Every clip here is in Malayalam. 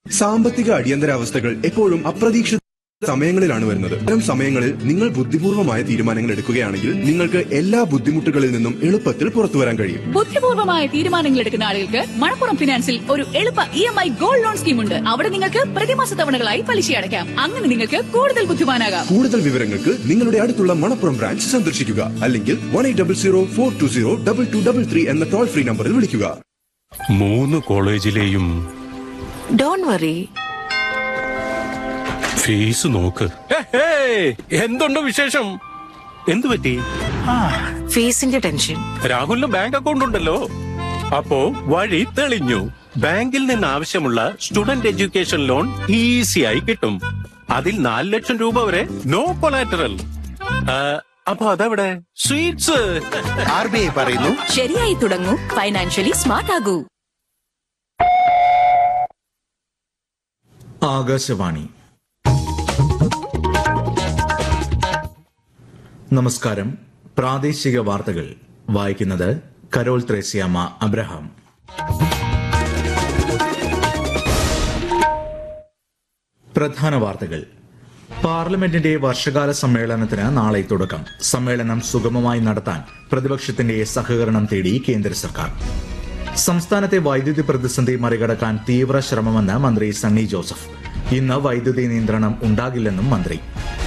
സാമ്പത്തിക അടിയന്തരാവസ്ഥകൾ എപ്പോഴും അപ്രതീക്ഷിത സമയങ്ങളിലാണ് വരുന്നത് ഇത്തരം സമയങ്ങളിൽ നിങ്ങൾ ബുദ്ധിപൂർവമായ തീരുമാനങ്ങൾ എടുക്കുകയാണെങ്കിൽ നിങ്ങൾക്ക് എല്ലാ ബുദ്ധിമുട്ടുകളിൽ നിന്നും എളുപ്പത്തിൽ പുറത്തു വരാൻ കഴിയും ബുദ്ധിപൂർവമായ തീരുമാനങ്ങൾ എടുക്കുന്ന ആളുകൾക്ക് മണപ്പുറം ഫിനാൻസിൽ ഒരു എളുപ്പ E M I gold loan scheme ഉണ്ട് അവിടെ നിങ്ങൾക്ക് പ്രതിമാസ തവണകളായി പലിശ അടയ്ക്കാം അങ്ങനെ നിങ്ങൾക്ക് കൂടുതൽ ബുദ്ധിമാനാകാം കൂടുതൽ വിവരങ്ങൾക്ക് നിങ്ങളുടെ അടുത്തുള്ള മണപ്പുറം ബ്രാഞ്ച് സന്ദർശിക്കുക അല്ലെങ്കിൽ one eight double zero four two zero double two double three എന്ന ടോൾ ഫ്രീ നമ്പറിൽ വിളിക്കുക മൂന്ന് കോളേജിലെയും ഡോൺ വറി ഫീസ് നോക്ക് എന്തുണ്ട് വിശേഷം എന്തു പറ്റി ഫീസിന്റെ ടെൻഷൻ രാഹുലിന് ബാങ്ക് അക്കൗണ്ട് ഉണ്ടല്ലോ അപ്പോ വഴി തെളിഞ്ഞു ബാങ്കിൽ നിന്ന് ആവശ്യമുള്ള സ്റ്റുഡന്റ് എഡ്യൂക്കേഷൻ ലോൺ ഈസിയായി കിട്ടും അതിൽ നാല് ലക്ഷം രൂപ വരെ നോ കൊളാറ്ററൽ അപ്പൊ അതെവിടെ സ്വീറ്റ്സ് ആർ ബി ഐ പറയുന്നു ശരിയായി തുടങ്ങൂ ഫൈനാൻഷ്യലി സ്മാർട്ട് ആകൂ ആകാശവാണി നമസ്കാരം പ്രാദേശിക വാർത്തകൾ വായിക്കുന്നത് കരോൾ ത്രേസ്യാമ്മ അബ്രഹാം പ്രധാന വാർത്തകൾ പാർലമെന്റിന്റെ വർഷകാല സമ്മേളനത്തിന് നാളെ തുടക്കം സമ്മേളനം സുഗമമായി നടത്താൻ പ്രതിപക്ഷത്തിന്റെ സഹകരണം തേടി കേന്ദ്ര സർക്കാർ സംസ്ഥാനത്തെ വൈദ്യുതി പ്രതിസന്ധി മറികടക്കാൻ തീവ്ര ശ്രമമെന്ന് മന്ത്രി സണ്ണി ജോസഫ് ഇന്ന് വൈദ്യുതി നിയന്ത്രണം ഉണ്ടാകില്ലെന്നും മന്ത്രി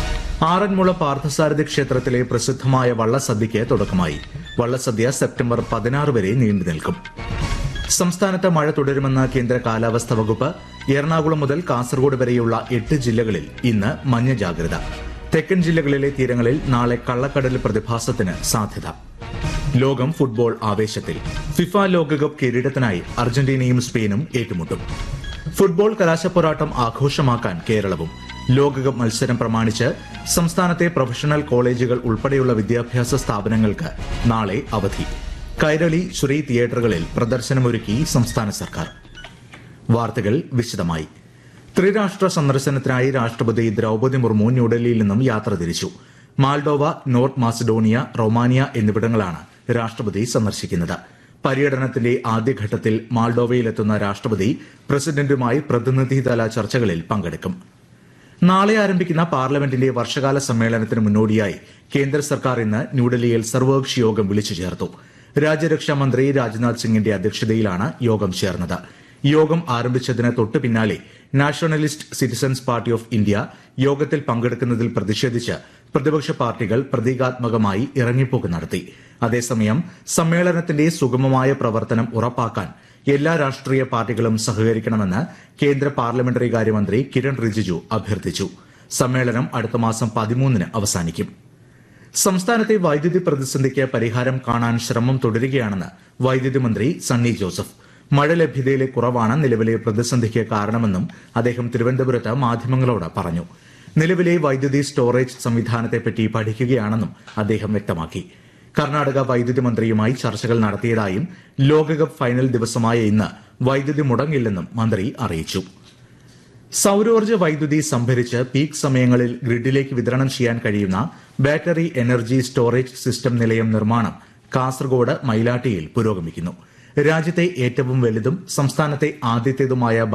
ആറന്മുള പാർത്ഥസാരഥി ക്ഷേത്രത്തിലെ പ്രസിദ്ധമായ വള്ളസദ്യയ്ക്ക് തുടക്കമായി വള്ളസദ്യ സെപ്റ്റംബർ പതിനാറ് വരെ നീണ്ടു നിൽക്കും സംസ്ഥാനത്ത് മഴ തുടരുമെന്ന് കേന്ദ്ര കാലാവസ്ഥാ വകുപ്പ് എറണാകുളം മുതൽ കാസർഗോഡ് വരെയുള്ള എട്ട് ജില്ലകളിൽ ഇന്ന് മഞ്ഞ ജാഗ്രത തെക്കൻ ജില്ലകളിലെ തീരങ്ങളിൽ നാളെ കള്ളക്കടൽ പ്രതിഭാസത്തിന് സാധ്യത ലോകം ഫുട്ബോൾ ആവേശത്തിൽ ഫിഫ ലോകകപ്പ് കിരീടത്തിനായി അർജന്റീനയും സ്പെയിനും ഏറ്റുമുട്ടും ഫുട്ബോൾ കലാശപ്പോരാട്ടം ആഘോഷമാക്കാൻ കേരളവും ലോകകപ്പ് മത്സരം പ്രമാണിച്ച് സംസ്ഥാനത്തെ പ്രൊഫഷണൽ കോളേജുകൾ ഉൾപ്പെടെയുള്ള വിദ്യാഭ്യാസ സ്ഥാപനങ്ങൾക്ക് നാളെ അവധി കൈരളി ശ്രീ തിയേറ്ററുകളിൽ പ്രദർശനമൊരുക്കി സംസ്ഥാന സർക്കാർ വാർത്തകൾ വിശദമായി ത്രിരാഷ്ട്ര സന്ദർശനത്തിനായി രാഷ്ട്രപതി ദ്രൗപദി മുർമു ന്യൂഡൽഹിയിൽ നിന്നും യാത്ര തിരിച്ചു മാൾഡോവ നോർത്ത് മാസിഡോണിയ റൊമാനിയ എന്നിവിടങ്ങളാണ് രാഷ്ട്രപതി സന്ദർശിക്കുന്നത് പര്യടനത്തിന്റെ ആദ്യഘട്ടത്തിൽ മാൾഡോവയിലെത്തുന്ന രാഷ്ട്രപതി പ്രസിഡന്റുമായി പ്രതിനിധിതല ചർച്ചകളിൽ പങ്കെടുക്കും നാളെ ആരംഭിക്കുന്ന പാർലമെന്റിന്റെ വർഷകാല സമ്മേളനത്തിന് മുന്നോടിയായി കേന്ദ്ര സർക്കാർ ഇന്ന് ന്യൂഡൽഹിയിൽ സർവകക്ഷി യോഗം വിളിച്ചു ചേർത്തു രാജ്യരക്ഷാ മന്ത്രി രാജ്നാഥ് സിംഗിന്റെ അധ്യക്ഷതയിലാണ് യോഗം ചേർന്നത് യോഗം ആരംഭിച്ചതിന് തൊട്ടു പിന്നാലെ Nationalist Citizens Party of India യോഗത്തിൽ പങ്കെടുക്കുന്നതിൽ പ്രതിഷേധിച്ച് പ്രതിപക്ഷ പാർട്ടികൾ പ്രതീകാത്മകമായി ഇറങ്ങിപ്പോക്ക് നടത്തി അതേസമയം സമ്മേളനത്തിന്റെ സുഗമമായ പ്രവർത്തനം ഉറപ്പാക്കാൻ എല്ലാ രാഷ്ട്രീയ പാർട്ടികളും സഹകരിക്കണമെന്ന് കേന്ദ്ര പാർലമെന്ററി കാര്യമന്ത്രി കിരൺ റിജിജു അഭ്യർത്ഥിച്ചു സമ്മേളനം അടുത്ത മാസം പതിമൂന്നിന് അവസാനിക്കും സംസ്ഥാനത്തെ വൈദ്യുതി പ്രതിസന്ധിക്ക് പരിഹാരം കാണാൻ ശ്രമം തുടരുകയാണെന്ന് വൈദ്യുതി മന്ത്രി സണ്ണി ജോസഫ് മഴ ലഭ്യതയിലെ കുറവാണ് നിലവിലെ പ്രതിസന്ധിക്ക് കാരണമെന്നും അദ്ദേഹം തിരുവനന്തപുരത്ത് മാധ്യമങ്ങളോട് പറഞ്ഞു നിലവിലെ വൈദ്യുതി സ്റ്റോറേജ് സംവിധാനത്തെപ്പറ്റി പഠിക്കുകയാണെന്നും അദ്ദേഹം വ്യക്തമാക്കി കർണാടക വൈദ്യുതി മന്ത്രിയുമായി ചർച്ചകൾ നടത്തിയതായും ലോകകപ്പ് ഫൈനൽ ദിവസമായ ഇന്ന് വൈദ്യുതി മുടങ്ങില്ലെന്നും മന്ത്രി അറിയിച്ചു സൌരോർജ്ജ വൈദ്യുതി സംഭരിച്ച് പീക്ക് സമയങ്ങളിൽ ഗ്രിഡിലേക്ക് വിതരണം ചെയ്യാൻ കഴിയുന്ന ബാറ്ററി എനർജി സ്റ്റോറേജ് സിസ്റ്റം നിലയം നിർമ്മാണം കാസർഗോഡ് മൈലാട്ടിയിൽ പുരോഗമിക്കുന്നു രാജ്യത്തെ ഏറ്റവും വലുതും സംസ്ഥാനത്തെ ആദ്യത്തേതുമായ